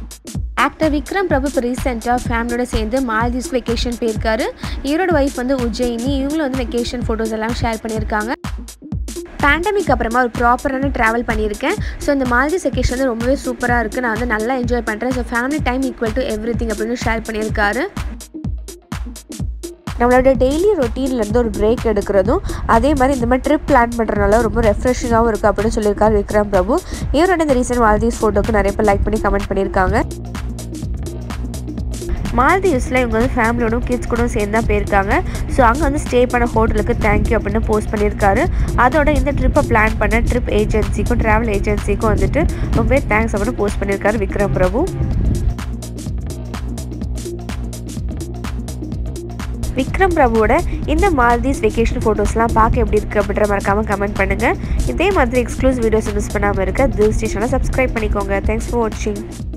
actor Vikram பிரபு இப்போ ரீசெண்டாக ஃபேமிலியோட சேர்ந்து மால்தீவ்ஸ்க்கு வெக்கேஷன் போயிருக்காரு இவரோட ஒய்ஃப் வந்து உஜ்ஜயினி இவங்களும் வந்து வெக்கேஷன் ஃபோட்டோஸ் எல்லாம் ஷேர் பண்ணியிருக்காங்க பேண்டமிக் அப்புறமா ஒரு ப்ராப்பரான ட்ராவல் பண்ணியிருக்கேன் ஸோ இந்த மால்தீவ்ஸ் வெக்கேஷன் வந்து ரொம்பவே சூப்பராக இருக்குது நான் வந்து நல்லா என்ஜாய் பண்ணுறேன் so family time equal to everything அப்படின்னு ஷேர் பண்ணியிருக்காரு நம்மளோட டெய்லி ரொட்டீன்லேருந்து ஒரு பிரேக் எடுக்கிறதும் அதே மாதிரி இந்த மாதிரி ட்ரிப் பிளான் பண்ணுறதுனால ரொம்ப ரெஃப்ரெஷிங்காகவும் இருக்குது அப்படின்னு சொல்லியிருக்காரு விக்ரம் பிரபு இவரோட இந்த ரீசன்ட் மால்தீவ்ஸ் ஃபோட்டோக்கு நிறைய பேர் லைக் பண்ணி கமெண்ட் பண்ணியிருக்காங்க மால்தீவ்ஸில் இவங்க வந்து ஃபேமிலியோடும் கிட்ஸ் கூட சேர்ந்து தான் போயிருக்காங்க ஸோ அங்கே வந்து ஸ்டே பண்ண ஹோட்டலுக்கு தேங்க்யூ அப்படின்னு போஸ்ட் பண்ணியிருக்காரு அதோட இந்த ட்ரிப்பை பிளான் பண்ண ட்ரிப் ஏஜென்சிக்கும் ட்ராவல் ஏஜென்சிக்கும் வந்துட்டு ரொம்பவே தேங்க்ஸ் அப்படின்னு போஸ்ட் பண்ணியிருக்காரு விக்ரம் பிரபு விக்ரம் பிரபுவோட இந்த மால்தீவ்ஸ் வெக்கேஷன் ஃபோட்டோஸ்லாம் பார்க்க எப்படி இருக்குது அப்படின்ற மறக்காமல் கமெண்ட் பண்ணுங்கள் இதே மாதிரி எக்ஸ்க்ளூசிவ் வீடியோஸ் மிஸ் பண்ணாமல் இருக்க தில் ஸ்டேஷனை சப்ஸ்கிரைப் பண்ணிக்கோங்க தேங்க்ஸ் ஃபார் வாட்சிங்